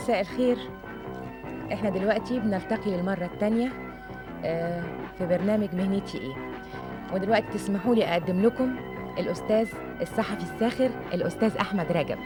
مساء الخير احنا دلوقتي بنلتقي للمرة التانية آه، في برنامج مهنتي ايه ودلوقتي تسمحوا لي اقدم لكم الاستاذ الصحفي الساخر الاستاذ احمد رجب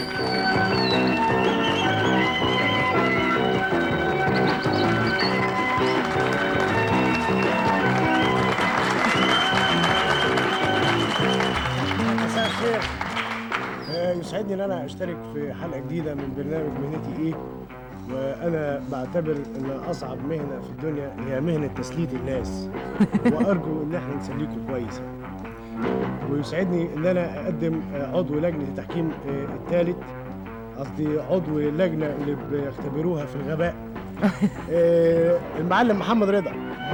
مساء الخير آه، يسعدني ان انا اشترك في حلقه جديده من برنامج مهنتي ايه وانا بعتبر ان اصعب مهنه في الدنيا هي مهنه تسلية الناس وارجو ان احنا نسليكم كويس ويسعدني ان انا اقدم آه، عضو لجنه التحكيم آه، الثالث قصدي عضو اللجنه اللي بيختبروها في الغباء آه، المعلم محمد رضا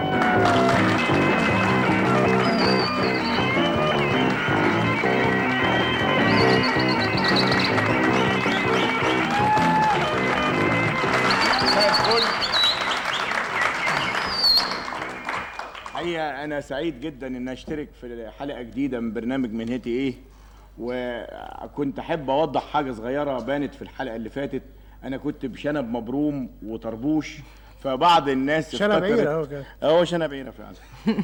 مساء الفل حقيقة أنا سعيد جدا إن أشترك في حلقة جديدة من برنامج منهتي إيه وكنت أحب أوضح حاجة صغيرة بانت في الحلقة اللي فاتت أنا كنت بشنب مبروم وطربوش فبعض الناس شنب افتكرت- عير أهو كده. هو شنب عيرة فعلا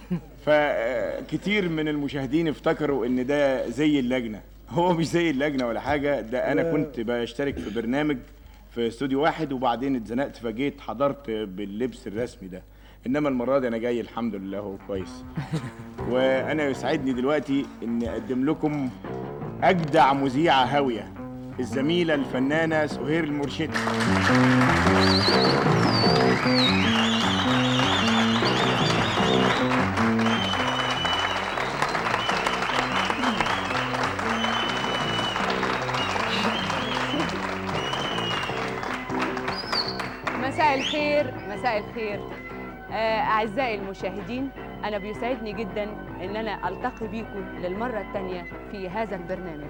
فكتير من المشاهدين افتكروا ان ده زي اللجنه هو مش زي اللجنه ولا حاجه ده انا كنت بشترك في برنامج في استوديو واحد وبعدين اتزنقت فجيت حضرت باللبس الرسمي ده انما المره دي انا جاي الحمد لله هو كويس وانا يسعدني دلوقتي اني اقدم لكم اجدع مذيعه هاويه الزميله الفنانه سهير المرشدي مساء الخير مساء الخير آه، أعزائي المشاهدين أنا بيسعدني جدا إن أنا ألتقي بيكم للمرة الثانية في هذا البرنامج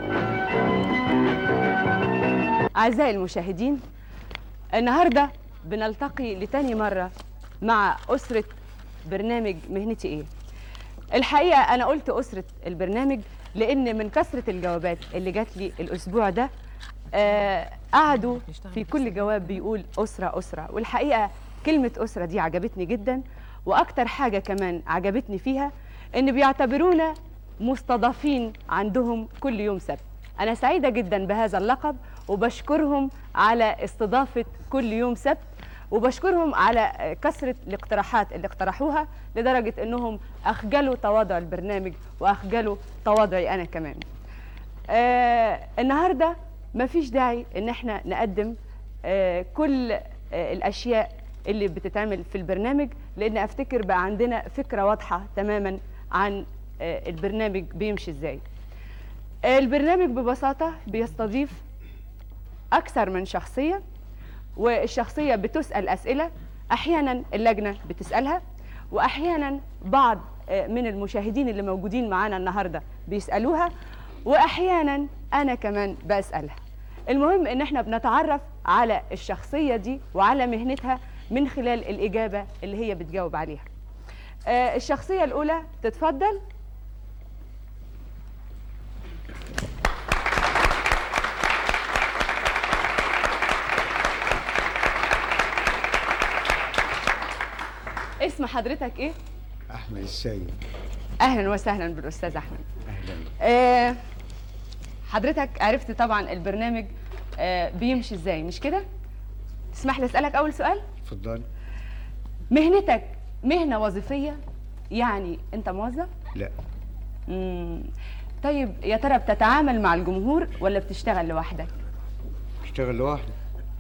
أعزائي المشاهدين النهاردة بنلتقي لتاني مرة مع أسرة برنامج مهنتي إيه الحقيقة أنا قلت أسرة البرنامج لأن من كثرة الجوابات اللي جات لي الأسبوع ده آه قعدوا في كل جواب بيقول أسرة أسرة والحقيقة كلمة أسرة دي عجبتني جدا وأكتر حاجة كمان عجبتني فيها إن بيعتبرونا مستضافين عندهم كل يوم سبت أنا سعيدة جدا بهذا اللقب وبشكرهم على استضافة كل يوم سبت وبشكرهم على كثرة الاقتراحات اللي اقترحوها لدرجة انهم اخجلوا تواضع البرنامج واخجلوا تواضعي انا كمان آه النهارده مفيش داعي ان احنا نقدم آه كل آه الاشياء اللي بتتعمل في البرنامج لان افتكر بقى عندنا فكره واضحه تماما عن آه البرنامج بيمشي ازاي آه البرنامج ببساطه بيستضيف اكثر من شخصيه والشخصيه بتسال اسئله احيانا اللجنه بتسالها واحيانا بعض آه، من المشاهدين اللي موجودين معانا النهارده بيسالوها واحيانا انا كمان بسالها المهم ان احنا بنتعرف على الشخصيه دي وعلى مهنتها من خلال الاجابه اللي هي بتجاوب عليها آه، الشخصيه الاولى تتفضل اسم حضرتك ايه احمد السيد اهلا وسهلا بالاستاذ احمد اهلا آه، حضرتك عرفت طبعا البرنامج آه، بيمشي ازاي مش كده تسمح لي اسالك اول سؤال اتفضل مهنتك مهنه وظيفيه يعني انت موظف لا مم. طيب يا ترى بتتعامل مع الجمهور ولا بتشتغل لوحدك اشتغل لوحدي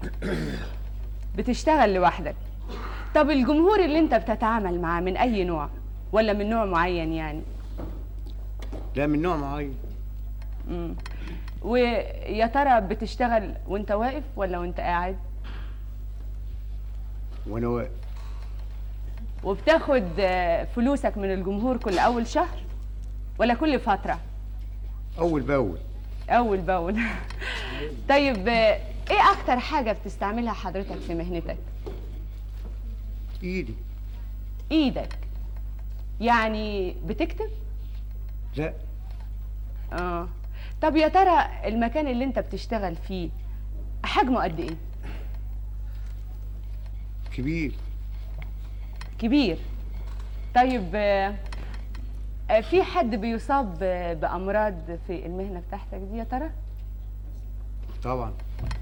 بتشتغل لوحدك طب الجمهور اللي انت بتتعامل معاه من اي نوع ولا من نوع معين يعني لا من نوع معين مم. ويا ترى بتشتغل وانت واقف ولا وانت قاعد وانا واقف وبتاخد آه، فلوسك من الجمهور كل اول شهر ولا كل فتره اول باول اول باول طيب آه، ايه اكتر حاجه بتستعملها حضرتك في مهنتك ايدي ايدك يعني بتكتب لا اه طب يا ترى المكان اللي انت بتشتغل فيه حجمه قد ايه كبير كبير طيب آه، آه، في حد بيصاب ب- بامراض في المهنه بتاعتك دي يا ترى طبعا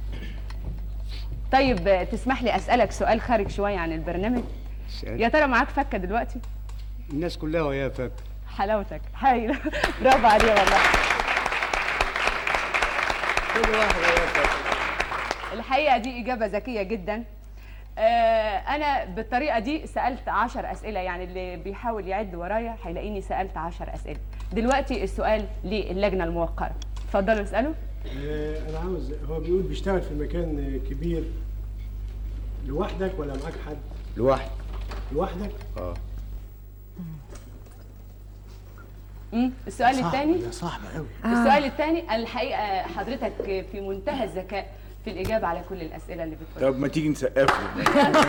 طيب آه، تسمح لي اسالك سؤال خارج شويه عن البرنامج سأل. يا ترى معاك فكه دلوقتي الناس كلها وياها فاكر حلاوتك هايل برافو عليه والله كل واحد وياها فاكر الحقيقه دي اجابه ذكيه جدا آه، انا بالطريقه دي سالت عشر اسئله يعني اللي بيحاول يعد ورايا هيلاقيني سالت عشر اسئله دلوقتي السؤال للجنه الموقره اتفضلوا اسالوا آه، انا عاوز هو بيقول بيشتغل في مكان آه، كبير لوحدك ولا معاك حد لوحدي لوحدك اه مم. السؤال الثاني يا صعب قوي السؤال الثاني الحقيقه حضرتك في منتهى الذكاء في الاجابه على كل الاسئله اللي بتقولها طب ما تيجي نسقف له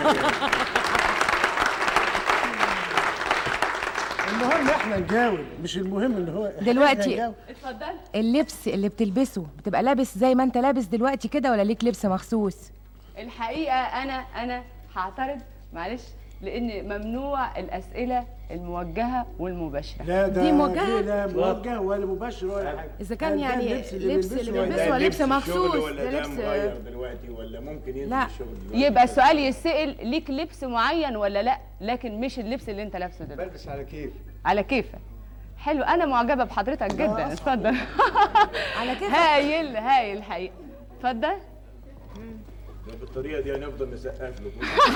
المهم احنا نجاوب مش المهم ان هو إحنا دلوقتي- نجاوب. اتفضل اللبس اللي بتلبسه بتبقى لابس زي ما انت لابس دلوقتي كده ولا ليك لبس مخصوص الحقيقه انا انا هعترض معلش لان ممنوع الاسئله الموجهه والمباشره لا ده دي موجهة؟ لا موجه ولا مباشر ولا حاجه إذا كان ده يعني اللبس لبس بيلبسه اللي ولا- بيلبسه ده هو لبس شغل مخصوص ولا ده ده لبس مغير دلوقتي ولا ممكن ينزل لا. الشغل دلوقتي يبقى السؤال يسأل ليك لبس معين ولا لا لكن مش اللبس اللي انت لابسه دلوقتي بلبس على كيف على كيفك حلو انا معجبه بحضرتك جدا اتفضل على كده هايل هايل الحقيقه اتفضل بالطريقه دي هنفضل نسقف له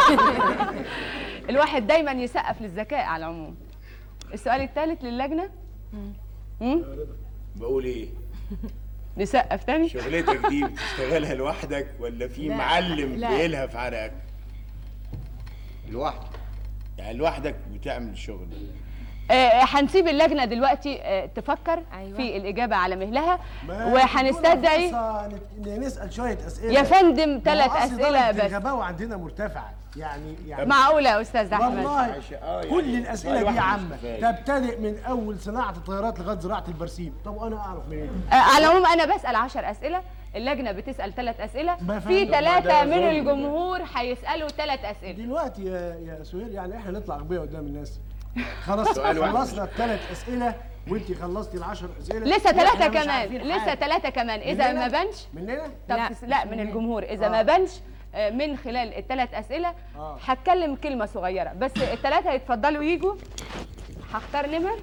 الواحد دايما يسقف للذكاء على العموم السؤال الثالث للجنه مم؟ بقول ايه نسقف تاني شغلتك دي بتشتغلها لوحدك ولا في لا، معلم لا. بيلهف عرقك لوحدي يعني لوحدك بتعمل الشغل آه، هنسيب اللجنه دلوقتي آه، تفكر أيوة. في الاجابه على مهلها ما وهنستدعي تدونا فرصة نت- نسال شويه اسئله يا فندم ما ثلاث هو أصل اسئله درجة بس الغباوه عندنا مرتفعه يعني يعني معقوله يا استاذ احمد والله عشان- آه، يعني كل الاسئله سؤال دي واحد مش عامه كفاية. تبتدئ من اول صناعه الطيارات لغايه زراعه البرسيم طب انا اعرف منين آه، على العموم انا بسال 10 اسئله اللجنه بتسال ثلاث اسئله ما في فهمت. ثلاثه ده من ظلم. الجمهور هيسالوا ثلاث اسئله دلوقتي يا يا سهير يعني احنا نطلع اغبياء قدام الناس خلاص سؤال واحد. خلصنا الثلاث اسئله وانت خلصتي العشر اسئله لسه وإحنا ثلاثه مش كمان عارفين لسه حاجة. ثلاثه كمان اذا مننا؟ ما بانش مننا طب لا، تس- لا من الجمهور اذا آه. ما بانش آه، من خلال الثلاث اسئله آه. هتكلم كلمه صغيره بس الثلاثه يتفضلوا يجوا هختار نمر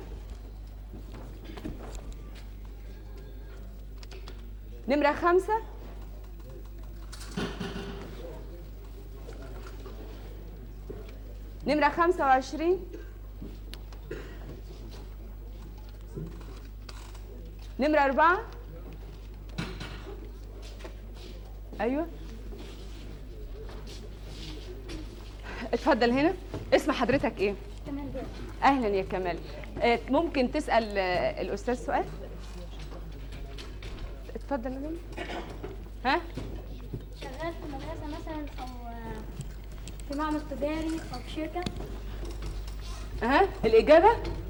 نمرة خمسة نمرة خمسة وعشرين نمرة أربعة أيوه اتفضل هنا اسم حضرتك ايه؟ كمان بيه اهلا يا كمال آه، ممكن تسال آه، الاستاذ سؤال اتفضل يا بني. ها شغال في مدرسة مثلا أو آه، في معمل تجاري أو في شركة ها الاجابه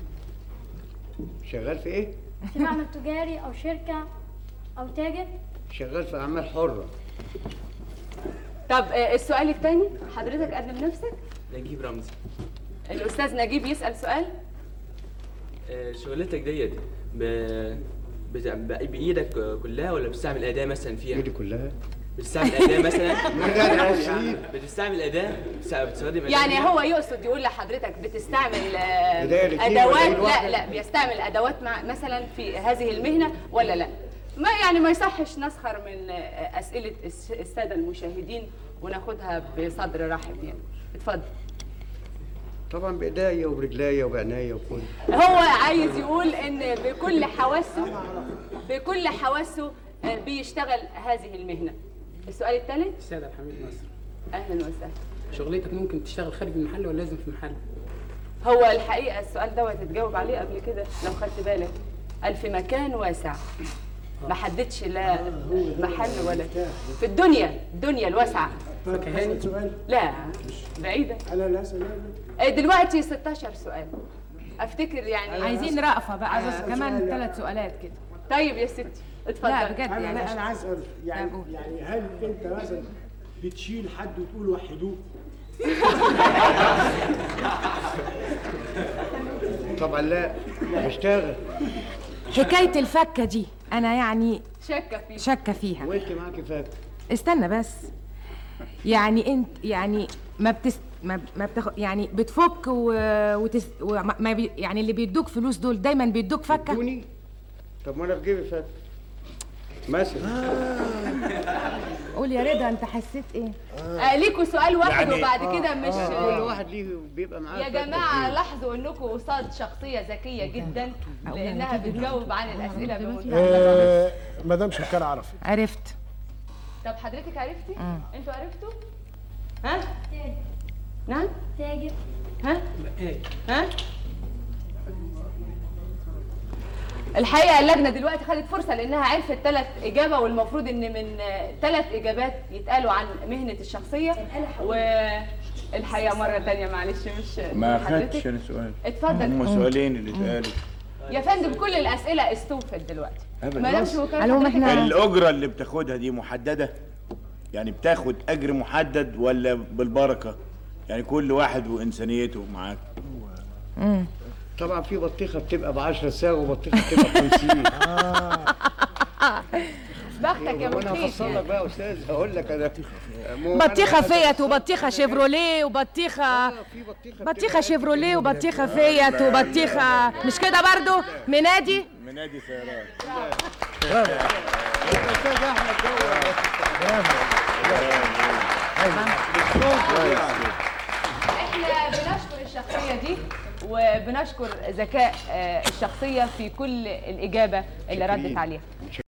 شغال في ايه في معمل تجاري أو شركة أو تاجر شغال في اعمال حره طب آه، السؤال الثاني حضرتك قدم نفسك نجيب رمزي الاستاذ نجيب يسال سؤال آه، شغلتك ديت ب... بت- ب- بايدك كلها ولا بتستعمل اداه مثلا فيها ايدي كلها بتستعمل اداه مثلا لا لا بتستعمل اداه بتست- بتستخدم أداة يعني فيها؟ هو يقصد يقول لحضرتك بتستعمل آه، بداية الاتنين ادوات ولا لا الواحدة؟ لا بيستعمل ادوات مع مثلا في هذه المهنه ولا لا ما يعني ما يصحش نسخر من آه، اسئله الس- الساده المشاهدين وناخدها بصدر رحب يعني اتفضل طبعا بايديا وبرجليا وبعناية وكل هو عايز يقول ان بكل حواسه بكل حواسه آه، بيشتغل هذه المهنه السؤال الثالث السيد عبد الحميد نصر اهلا وسهلا شغلتك ممكن تشتغل خارج المحل ولا لازم في المحل؟ هو الحقيقه السؤال دوت اتجاوب عليه قبل كده لو خدت بالك قال في مكان واسع ما حددش لا محل ولا في الدنيا الدنيا الواسعه فكهاني سؤال لا بعيده انا لا اسال آه، دلوقتي 16 سؤال افتكر يعني عايزين رأفة عايز بقى أسأل كمان سؤال ثلاث سؤالات كده طيب يا ستي اتفضل لا بجد انا يعني لا انا عايز اسال يعني طب قول. يعني هل انت مثلا بتشيل حد وتقول وحدوه طبعا لا بشتغل حكايه الفكه دي انا يعني شاكه فيه شاكه فيها وانت معاكي فاكر استنى بس يعني انت يعني ما بتس ما, ما بتاخد يعني بتفك و... وتس... وما ما بي... يعني اللي بيدوك فلوس دول دايما بيدوك فكه ادوني طب ما انا في جيبي فاكر مثلا قول يا رضا انت حسيت ايه آه ليكوا سؤال واحد يعني- وبعد كده مش كل واحد ليه بيبقى معاه يا فاكر جماعة فيه. لاحظوا انكم قصاد شخصية ذكية جدا لانها بتجاوب عن الاسئلة بمنتهى آه مدام شكال عرفت عرفت طب حضرتك عرفتي؟ انتوا عرفتوا؟ ها؟ نعم؟ تاجر ها؟ ها؟ الحقيقة اللجنة دلوقتي خدت فرصة لأنها عرفت ثلاث إجابة والمفروض إن من ثلاث إجابات يتقالوا عن مهنة الشخصية والحقيقة مرة تانية معلش مش ما حضرتك. خدتش انا سؤال اتفضل هم سؤالين اللي اتقالوا يا فندم كل الأسئلة استوفت دلوقتي أبدا. ما دامش وكالة علوم حضرتك إحنا- الاجره اللي بتاخدها دي محدده يعني بتاخد اجر محدد ولا بالبركه يعني كل واحد وانسانيته معاك طبعا في بطيخه بتبقى ب 10 ساغ وبطيخه بتبقى ب 50 بختك يا وانا مخيف هفصل لك بقى يا استاذ هقول لك انا مو بطيخه أنا- فيت وبطيخه شيفروليه وبطيخه آه، في بطيخه بطيخه بتبقى شيفروليه وبطيخه فيت وبطيخه مش كده برضو منادي منادي سيارات الاستاذ احمد احنا بنشكر الشخصية دي وبنشكر ذكاء آه، الشخصية في كل الإجابة اللي ردت عليها